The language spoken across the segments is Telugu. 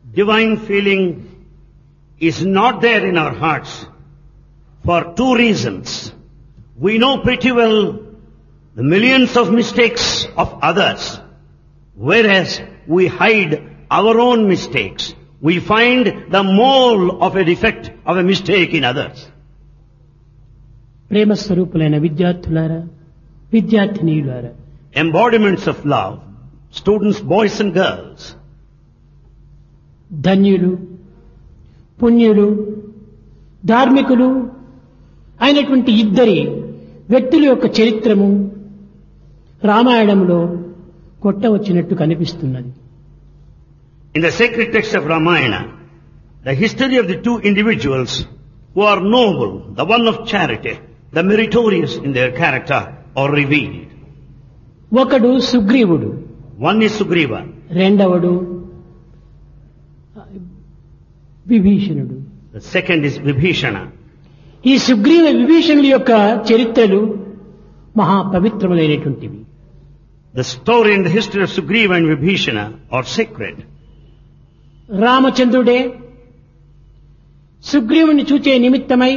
divine feeling is not there in our hearts for two reasons. We know pretty well the millions of mistakes of others, whereas we hide our own mistakes. We find the mole of a defect of a mistake in others. ప్రేమ స్వరూపులైన విద్యార్థులారా విద్యార్థినీయులారా Embodiments of love, students, boys and girls, ధన్యులు పుణ్యులు ధార్మికులు అయినటువంటి ఇద్దరి వ్యక్తుల యొక్క చరిత్రము రామాయణంలో కొట్టవచ్చినట్టు కనిపిస్తున్నది In the sacred text of Ramayana, the history of the two individuals who are noble, the one of charity, the meritorious in their character, are revealed. ఒకడు సుగ్రీవుడు One is Sugriva, రెండవడు విభీషణుడు the second is Vibhishana. ఈ సుగ్రీవ విభీషణుల యొక్క చరిత్రలు మహా పవిత్రములైనటువంటివి The story and the history of Sugriva and Vibhishana are sacred. రామచంద్రుడే సుగ్రీవుని చూచే నిమిత్తమై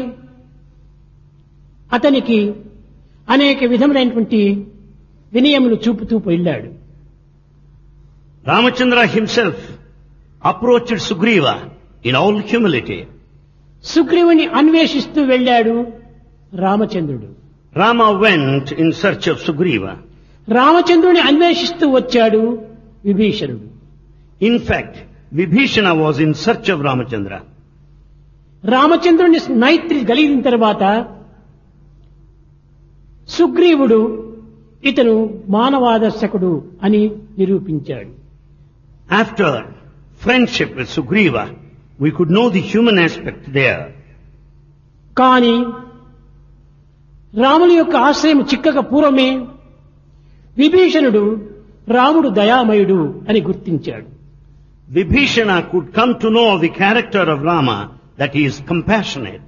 అతనికి అనేక విధములైనటువంటి వినయములు చూపుతూ వెళ్ళాడు Ramachandra himself approached Sugriva in all humility. సుగ్రీవుని అన్వేషిస్తూ వెళ్ళాడు రామచంద్రుడు Rama went in search of Sugriva. రామచంద్రుని అన్వేషిస్తూ వచ్చాడు విభీషణుడు In fact, Vibhishana was in search of Ramachandra. రామచంద్రుని మైత్రి కలిగిన తర్వాత సుగ్రీవుడు ఇతను మానవాదర్శకుడు అని నిరూపించాడు After friendship with Sugriva, we could know the human aspect there. కానీ రాముని యొక్క ఆశ్రయం చిక్కక పూర్వమే విభీషణుడు రాముడు దయామయుడు అని గుర్తించాడు Vibhishana could come to know the character of Rama, that he is compassionate.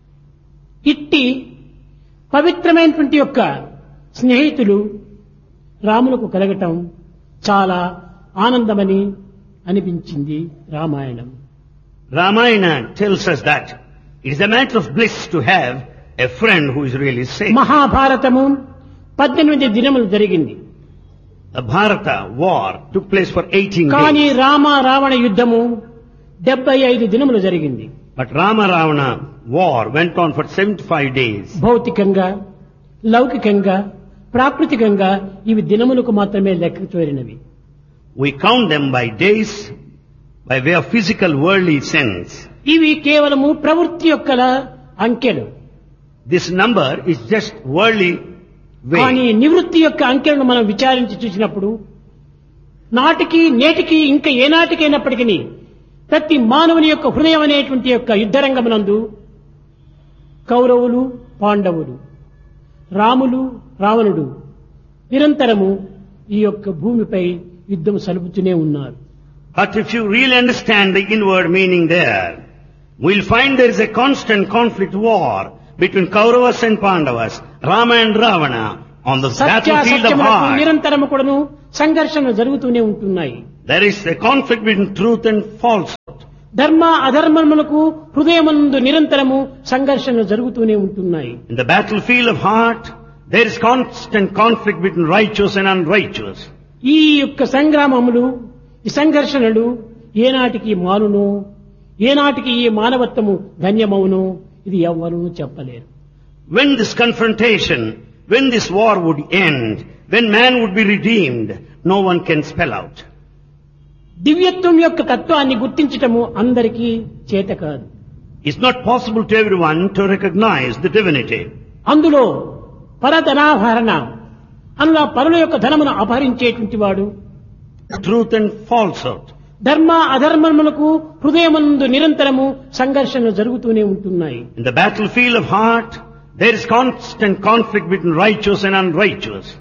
ఇట్టి పవిత్రమైనటువంటి యొక్క స్నేహితులు రాములకు కలగటం చాలా ఆనందమని అనిపించింది Ramayanam Ramayana tells us that it is a matter of bliss to have a friend who is really safe. మహాభారతము పద్దెనిమిది దినములు జరిగింది The Bharata war took place for 18 కానీ days. రామ రావణ యుద్ధము డెబ్బై ఐదు దినములు జరిగింది But Rama Ravana war went on for 75 days. భౌతికంగా లౌకికంగా ప్రాకృతికంగా ఇవి దినములకు మాత్రమే లెక్క చేరినవి We count them by days, by way of physical worldly sense. ఇవి కేవలము ప్రవృత్తి యొక్క అంకెలు This number is just worldly కానీ way. నివృత్తి యొక్క అంకెలను మనం విచారించి చూసినప్పుడు నాటికి నేటికి ఇంకా ఏనాటికైనప్పటికీ ప్రతి మానవుని యొక్క హృదయం అనేటువంటి యొక్క యుద్ధరంగమునందు కౌరవులు పాండవులు రాములు రావణుడు నిరంతరము ఈ యొక్క భూమిపై యుద్ధం సలుపుతూనే ఉన్నారు But if you really understand the inward meaning there, we'll find there is a constant conflict war between Kauravas and Pandavas, Rama and Ravana on the battlefield of సత్యాసత్యములకు heart. నిరంతరము కూడాను సంఘర్షణలు జరుగుతూనే ఉంటున్నాయి There is a conflict between truth and falsehood. ధర్మ అధర్మములకు హృదయమందు నిరంతరము సంఘర్షణలు జరుగుతూనే ఉంటున్నాయి In the battlefield of heart, there is constant conflict between righteous and unrighteous. ఈ యొక్క సంగ్రామములు ఈ సంఘర్షణలు ఏనాటికి మానును ఏనాటికి ఈ మానవత్వము ధన్యమవును ఇది ఎవ్వరూ చెప్పలేరు When this confrontation, when this war would end, when man would be redeemed, no one can spell out. దివ్యత్వం యొక్క తత్వాన్ని గుర్తించటము అందరికీ చేత కాదు It's not possible to everyone to recognize the divinity. అందులో పరధనాభరణ అందులో పరుల యొక్క ధనమును అపహరించేటువంటి వాడు Truth and falsehood. ధర్మ అధర్మములకు హృదయమందు నిరంతరము సంఘర్షణలు జరుగుతూనే ఉంటున్నాయి In the battlefield of heart, there is constant conflict between righteous and unrighteous.